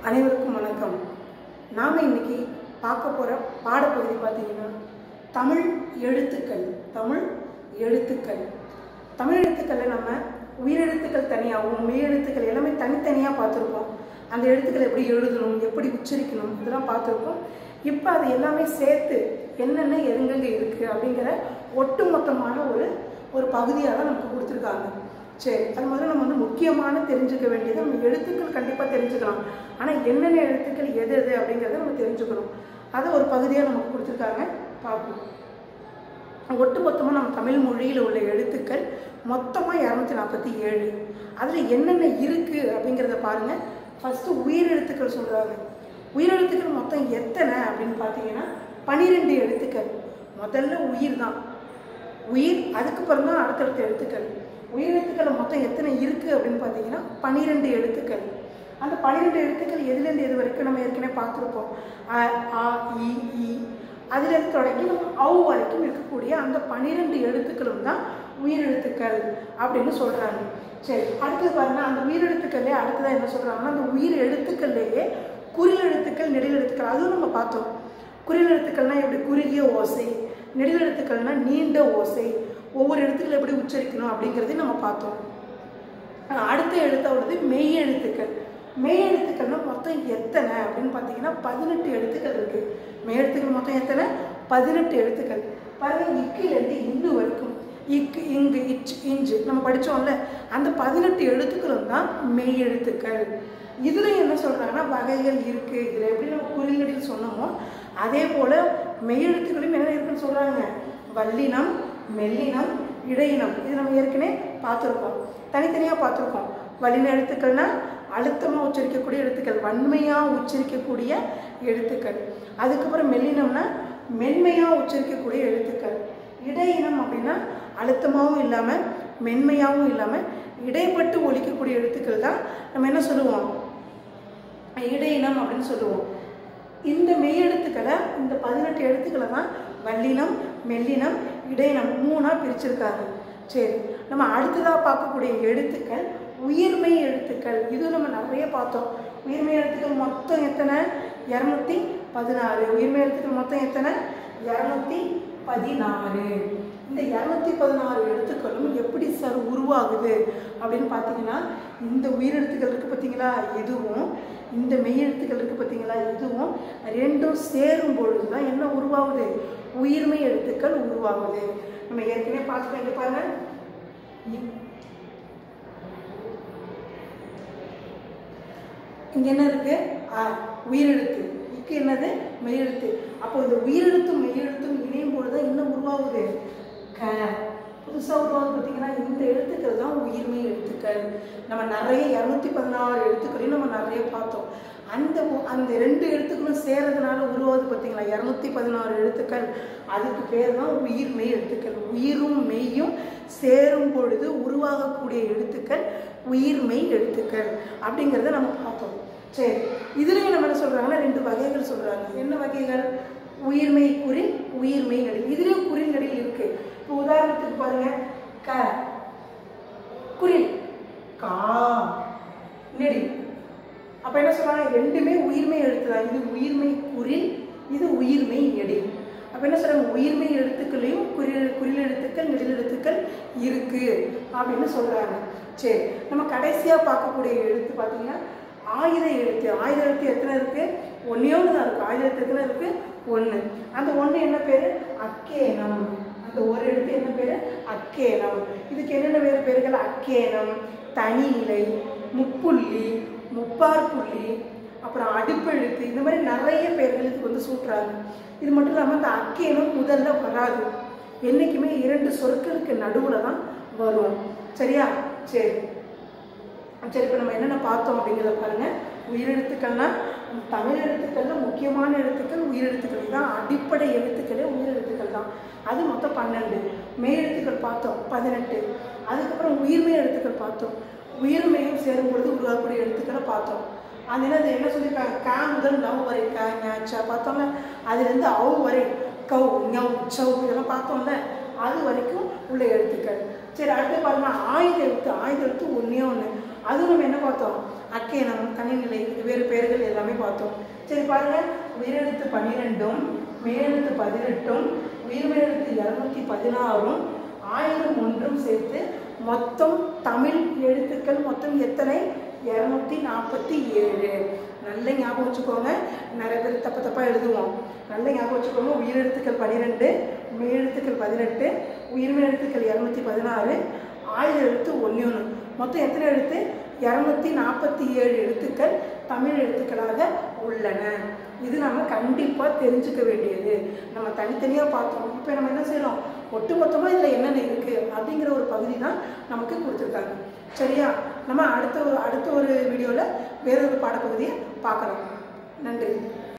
அனைவருக்கும் வணக்கம் நாம் இன்னைக்கு பார்க்க போகிற பாடப்பகுதி பார்த்தீங்கன்னா தமிழ் எழுத்துக்கள் தமிழ் எழுத்துக்கள் தமிழ் எழுத்துக்களை நம்ம உயிரெழுத்துக்கள் தனியாகவும் மெய்யெழுத்துக்கள் எல்லாமே தனித்தனியாக பார்த்துருப்போம் அந்த எழுத்துக்களை எப்படி எழுதணும் எப்படி உச்சரிக்கணும் இதெல்லாம் பார்த்துருப்போம் இப்போ அது எல்லாமே சேர்த்து என்னென்ன எங்கெங்கே இருக்குது அப்படிங்கிற ஒட்டுமொத்தமான ஒரு ஒரு பகுதியாக தான் நமக்கு கொடுத்துருக்காங்க சரி அது முதல்ல நம்ம வந்து முக்கியமான தெரிஞ்சுக்க வேண்டியது நம்ம எழுத்துக்கள் கண்டிப்பாக தெரிஞ்சுக்கலாம் ஆனால் என்னென்ன எழுத்துக்கள் எது எது அப்படிங்கிறத நம்ம தெரிஞ்சுக்கணும் அதை ஒரு பகுதியாக நமக்கு கொடுத்துருக்காங்க பார்ப்போம் ஒட்டுமொத்தமாக நம்ம தமிழ் மொழியில் உள்ள எழுத்துக்கள் மொத்தமாக இரநூத்தி நாற்பத்தி ஏழு அதில் என்னென்ன இருக்குது அப்படிங்கிறத பாருங்கள் ஃபஸ்ட்டு உயிரெழுத்துக்கள் சொல்கிறாங்க உயிரெழுத்துக்கள் மொத்தம் எத்தனை அப்படின்னு பார்த்தீங்கன்னா பன்னிரெண்டு எழுத்துக்கள் முதல்ல உயிர் தான் உயிர் அதுக்கப்புறம் தான் அடுத்தடுத்த எழுத்துக்கள் உயிரெழுத்துக்கள் மொத்தம் எத்தனை இருக்குது அப்படின்னு பார்த்தீங்கன்னா பன்னிரெண்டு எழுத்துக்கள் அந்த பன்னிரெண்டு எழுத்துக்கள் எதுலேருந்து எது வரைக்கும் நம்ம ஏற்கனவே பார்த்துருப்போம் அ ஆ இ ஈ அதுலேருந்து தொடங்கி நம்ம அவு வரைக்கும் இருக்கக்கூடிய அந்த பன்னிரெண்டு எழுத்துக்களும் தான் உயிரெழுத்துக்கள் அப்படின்னு சொல்கிறாங்க சரி அடுத்தது பாருங்க அந்த உயிரெழுத்துக்கள்லேயே அடுத்ததாக என்ன சொல்கிறாங்கன்னா அந்த உயிர் எழுத்துக்கள்லேயே குறில் எழுத்துக்கள் நெடில் எழுத்துக்கள் அதுவும் நம்ம பார்த்தோம் குறில் எழுத்துக்கள்னா எப்படி குறுகிய ஓசை நெடில் எழுத்துக்கள்னா நீண்ட ஓசை ஒவ்வொரு எழுத்துக்கள் எப்படி உச்சரிக்கணும் அப்படிங்கிறதையும் நம்ம பார்த்தோம் அஹ் அடுத்த எழுத்தானது மெய் எழுத்துக்கள் மெய் எழுத்துக்கள்னா மொத்தம் எத்தனை அப்படின்னு பார்த்தீங்கன்னா பதினெட்டு எழுத்துக்கள் இருக்கு மெய் எழுத்துக்கள் மொத்தம் எத்தனை பதினெட்டு எழுத்துக்கள் பாருங்க இக்கிலேருந்து இன்னு வரைக்கும் இக்கு இங்கு இச் இஞ்சு நம்ம படித்தோம்ல அந்த பதினெட்டு எழுத்துக்களும் தான் மெய் எழுத்துக்கள் இதில் என்ன சொல்கிறாங்கன்னா வகைகள் இருக்குது இதில் எப்படி நம்ம குறிநடியில் சொன்னோமோ அதே போல் மெய்யெழுத்துக்களையும் என்ன இருக்குன்னு சொல்கிறாங்க வல்லினம் மெல்லினம் இடையினம் இது நம்ம ஏற்கனவே பார்த்துருக்கோம் தனித்தனியாக பார்த்துருக்கோம் வல்லின எழுத்துக்கள்னா அழுத்தமாக உச்சரிக்கக்கூடிய எழுத்துக்கள் வன்மையாக உச்சரிக்கக்கூடிய எழுத்துக்கள் அதுக்கப்புறம் மெல்லினம்னா மென்மையாக உச்சரிக்கக்கூடிய எழுத்துக்கள் இடையினம் அப்படின்னா அழுத்தமாகவும் இல்லாமல் மென்மையாகவும் இல்லாமல் இடைப்பட்டு ஒலிக்கக்கூடிய எழுத்துக்கள் தான் நம்ம என்ன சொல்லுவோம் இடையினம் அப்படின்னு சொல்லுவோம் இந்த மெய்யெழுத்துக்களை இந்த பதினெட்டு எழுத்துக்களை தான் வல்லினம் மெல்லினம் இடையினம் மூணாக பிரிச்சிருக்காங்க சரி நம்ம அடுத்ததாக பார்க்கக்கூடிய எழுத்துக்கள் உயிர்மெய் எழுத்துக்கள் இது நம்ம நிறைய பார்த்தோம் உயிர்மெய் எழுத்துக்கள் மொத்தம் எத்தனை இரநூத்தி பதினாறு உயிர்மெய் எழுத்துக்கள் மொத்தம் எத்தனை இரநூத்தி பதினாறு இந்த இரநூத்தி பதினாறு எழுத்துக்களும் எப்படி சார் உருவாகுது அப்படின்னு பார்த்தீங்கன்னா இந்த உயிரெழுத்துக்கள் இருக்குது பார்த்தீங்களா இதுவும் இந்த மெய்யெழுத்துக்கள் இருக்குது பார்த்தீங்களா இதுவும் ரெண்டும் சேரும் பொழுது தான் என்ன உருவாகுது உயிர்மை எழுத்துக்கள் உருவாகுது நம்ம ஏற்கனவே பார்த்துட்டு இங்க பாருங்க இ- இங்க என்ன இருக்கு ஆ உயிரெழுத்து இக்கு என்னது மெய்யெழுத்து அப்போ இந்த உயிரெழுத்தும் மெய்யெழுத்தும் இணையும் பொழுது தான் என்ன உருவாகுது க புதுசாக உருவாகுது பார்த்தீங்கன்னா இந்த எழுத்துக்கள் தான் உயிர்மை எழுத்துக்கள் நம்ம நிறைய இரநூத்தி பதினாறு எழுத்துக்களையும் நம்ம நிறைய பார்த்தோம் அந்த ஒ- அந்த ரெண்டு எழுத்துக்களும் சேர்றதுனால உருவாகுது பார்த்தீங்களா இரநூத்தி பதினாறு எழுத்துக்கள் அதுக்கு பேர் தான் உயிர்மெய் எழுத்துக்கள் உயிரும் மெய்யும் சேரும் பொழுது உருவாகக்கூடிய எழுத்துக்கள் உயிர்மெய் எழுத்துக்கள் அப்படிங்கிறத நம்ம பார்த்தோம் சரி இதுலேயும் நம்ம என்ன சொல்கிறாங்கன்னா ரெண்டு வகைகள் சொல்கிறாங்க என்ன வகைகள் உயிர்மெய் குறில் உயிர்மெய் நடில் இதுலேயும் குறில் நடில் இருக்கு இப்போ உதாரணத்துக்கு பாருங்க க குறில் கா நெடில் அப்போ என்ன சொல்றாங்க ரெண்டுமே உயிர்மை எழுத்து தான் இது உயிர்மை குறில் இது உயிர்மை நெடில் அப்போ என்ன சொல்றாங்க உயிர்மை எழுத்துக்களையும் குறில் குறில் எழுத்துக்கள் நெடில் எழுத்துக்கள் இருக்கு அப்படின்னு சொல்றாங்க சரி நம்ம கடைசியாக பார்க்கக்கூடிய எழுத்து பார்த்தீங்கன்னா ஆயுத எழுத்து ஆயுத எழுத்து எத்தனை இருக்கு ஒன்னே ஒன்று தான் இருக்கு ஆயுத எழுத்து எத்தனை இருக்கு ஒன்று அந்த ஒன்று என்ன பேர் அக்கேனம் அந்த ஒரு எழுத்து என்ன பேர் அக்கேனம் இதுக்கு என்னென்ன வேறு பேர்கள் அக்கேனம் தனிநிலை முப்புள்ளி முப்பார் புள்ளி அப்புறம் அடுப்பெழுத்து இந்த மாதிரி நிறைய பேர்கள் இதுக்கு வந்து சூட்டுறாங்க இது மட்டும் இல்லாமல் அந்த அக்கேனம் முதல்ல வராது என்றைக்குமே இரண்டு சொற்களுக்கு நடுவில் தான் வரும் சரியா சரி சரி இப்போ நம்ம என்னென்ன பார்த்தோம் அப்படிங்கிறத பாருங்க உயிரெழுத்துக்கள்னா தமிழ் எழுத்துக்கள்ல முக்கியமான எழுத்துக்கள் உயிரெழுத்துக்கள் இதுதான் அடிப்படை எழுத்துக்களே உயிரெழுத்துக்கள் தான் அது மொத்தம் பன்னெண்டு மெய் எழுத்துக்கள் பார்த்தோம் பதினெட்டு அதுக்கப்புறம் உயிர்மெய் எழுத்துக்கள் பார்த்தோம் உயிர்மெயும் சேரும் பொழுது உருவாக்கக்கூடிய எழுத்துக்களை பார்த்தோம் அது என்னது என்ன சொல்லியிருக்காங்க கா முதல் நவ் வரை க ஞாச்சா பார்த்தோம்ல அதுலேருந்து அவு வரை கவ் ஞவ் சவ் இதெல்லாம் பார்த்தோம்ல அது வரைக்கும் உள்ள எழுத்துக்கள் சரி அடுத்து பாருங்க ஆயுத எழுத்து ஆயுத எழுத்து ஒன்றே ஒன்று அதுவும் நம்ம என்ன பார்த்தோம் அக்கேனம் தனிநிலை இது வேறு பெயர்கள் எல்லாமே பார்த்தோம் சரி பாருங்க உயிரெழுத்து பன்னிரெண்டும் மேலெழுத்து பதினெட்டும் உயிர்மெழுத்து இரநூத்தி பதினாறும் ஆயிரம் ஒன்றும் சேர்த்து மொத்தம் தமிழ் எழுத்துக்கள் மொத்தம் எத்தனை இரநூத்தி நாற்பத்தி ஏழு நல்ல ஞாபகம் வச்சுக்கோங்க நிறைய பேர் தப்பு தப்பாக எழுதுவோம் நல்ல ஞாபகம் வச்சுக்கோங்க உயிரெழுத்துக்கள் பன்னிரெண்டு மெய்யெழுத்துக்கள் பதினெட்டு உயிர்மெய் எழுத்துக்கள் இரநூத்தி பதினாறு ஆயுத எழுத்து ஒன்று ஒன்று மொத்தம் எத்தனை எழுத்து இரநூத்தி நாற்பத்தி ஏழு எழுத்துக்கள் தமிழ் எழுத்துக்களாக உள்ளன இது நம்ம கண்டிப்பாக தெரிஞ்சுக்க வேண்டியது நம்ம தனித்தனியாக பார்த்தோம் இப்போ நம்ம என்ன செய்யணும் ஒட்டுமொத்தமாக இதில் என்னென்ன இருக்குது அப்படிங்கிற ஒரு பகுதி தான் நமக்கு கொடுத்துருக்காங்க சரியா நம்ம அடுத்த ஒரு அடுத்த ஒரு வீடியோவில் வேறொரு பாடப்பகுதியை பார்க்கலாம் நன்றி